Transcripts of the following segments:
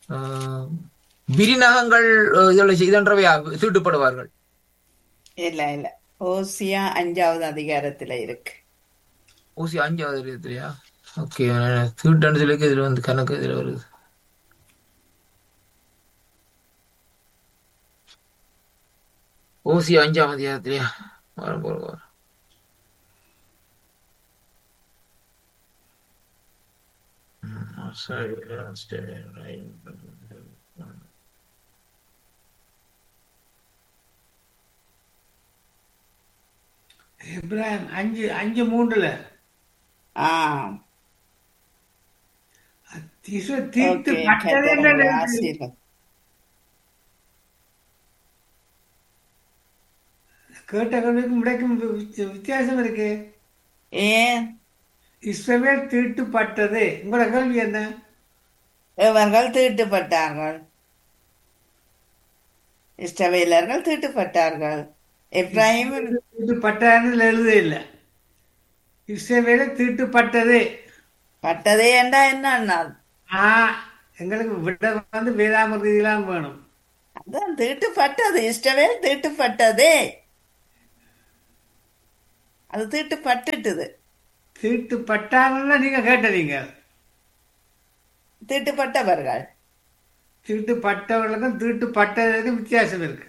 ஆஹ், விரிநகங்கள் அஹ், இதழ இதன்றவையா தீட்டுப்படுவார்கள் இல்ல இல்ல ஓசியா அஞ்சாவது அதிகாரத்துல இருக்கு ஊசி அஞ்சாவது இடத்துலயா ஓகே தீட்டுன்னு சொல்லி இதுல வந்து கணக்கு இதுல வருது ஓசி அஞ்சாம் அதிகாரத்திலயா வரும் போல வரும். ம், சரி, சரி, right. இப்ராஹிம் அஞ்சு அஞ்சு மூன்றுல ஆ திசு தீர்த்து ஓகே பட்டதே கர்த்தருடைய என்ன இருக்கு? ஆசீர்வாதம் கேட்ட கேள்விக்கும் விடைக்கும் வி- வி- வித்தியாசம் இருக்கு ஏன் இஸ்ரவேல் தீட்டுப்பட்டது உங்களோட கேள்வி என்ன இவர்கள் தீட்டுப்பட்டார்கள் இஷ்டவேலர்கள் தீட்டுப்பட்டார்கள் எப்ராஹிம் தீட்டுப்பட்டான்னு எழுத இல்லை இஸ்ரவேல தீட்டுப்பட்டது பட்டதே என்றா என்ன ஆ எங்களுக்கு விட வந்து வேதாமிருதிலாம் வேணும் அதான் தீட்டுப்பட்டது இஷ்டவேல் தீட்டுப்பட்டதே அது தீட்டுப்பட்டுட்டுது தீட்டுப்பட்டாங்கன்னா நீங்க கேட்டதீங்க தீட்டுப்பட்டவர்கள் தீட்டுப்பட்டவர்களுக்கும் தீட்டுப்பட்டதுக்கும் வித்தியாசம் இருக்கு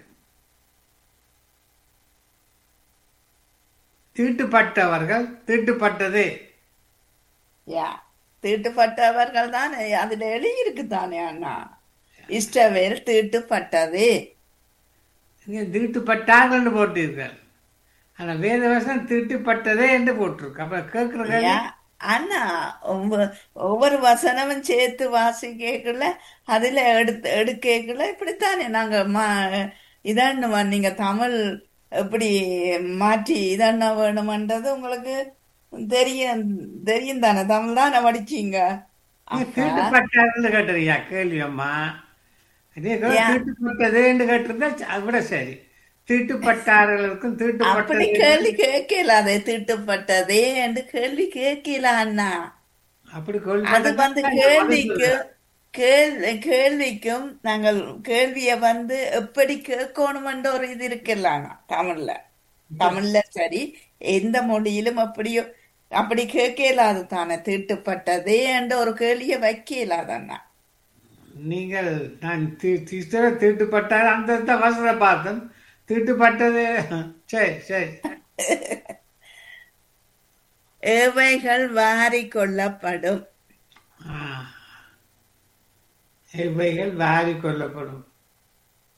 தீட்டுப்பட்டவர்கள் தீட்டுப்பட்டது யா தீட்டுப்பட்டவர்கள் தானே அதுல எழுதியிருக்கு தானே அண்ணா இஷ்டவேல் தீட்டுப்பட்டது இங்க தீட்டுப்பட்டாங்கன்னு போட்டிருக்கார் ஆனா வேதவசம் தீட்டுப்பட்டதே என்று போட்டிருக்கு அப்ப கேட்கிற கேள்வி யா, அண்ணா ஒவ்வொ- ஒவ்வொரு வசனமும் சேர்த்து வாசிக்கல அதுல எடுத்து எடுக்கல இப்படித்தானே நாங்க மா இதண்ணுமா நீங்க தமிழ் எப்படி மாற்றி இதண்ண வேணுமன்றது உங்களுக்கு தெரியும் தெரியும் தானே தமிழ் தானே படிச்சீங்க நீங்க அப்ப தீட்டுப்பட்டாங்கன்னு கேட்டறியா கேள்வி அம்மா நீங்க யா. தீட்டுப்பட்டதுன்னு கேட்டிருந்தா அதை விட சரி தீட்டுப்பட்டார்களுக்கும் அப்படி தீட்டுப்பட்டது கேள்வி கேட்கல அதை தீட்டுப்பட்டதே என்று கேள்வி கேட்கல அண்ணா அப்படி கேள்வி அது வந்து கேள்விக்கு கேள்வி கேள்விக்கும் நாங்கள் கேள்விய வந்து எப்படி கேட்கணுமென்ற ஒரு இது இருக்குல்ல அண்ணா தமிழ்ல தமிழ்ல சரி எந்த மொழியிலும் அப்படியோ அப்படி கேட்கலாது தானே தீட்டுப்பட்டதே என்ற ஒரு கேள்விய வைக்கலாது அண்ணா நீங்கள் நான் தீ- தீ- தீட்டுப்பட்டார் அந்த வசத பார்த்தேன் தீட்டுப்பட்டது சரி சரி ஏவைகள் வாரி கொள்ளப்படும் ஆ. இவைகள் வாரி கொள்ளப்படும்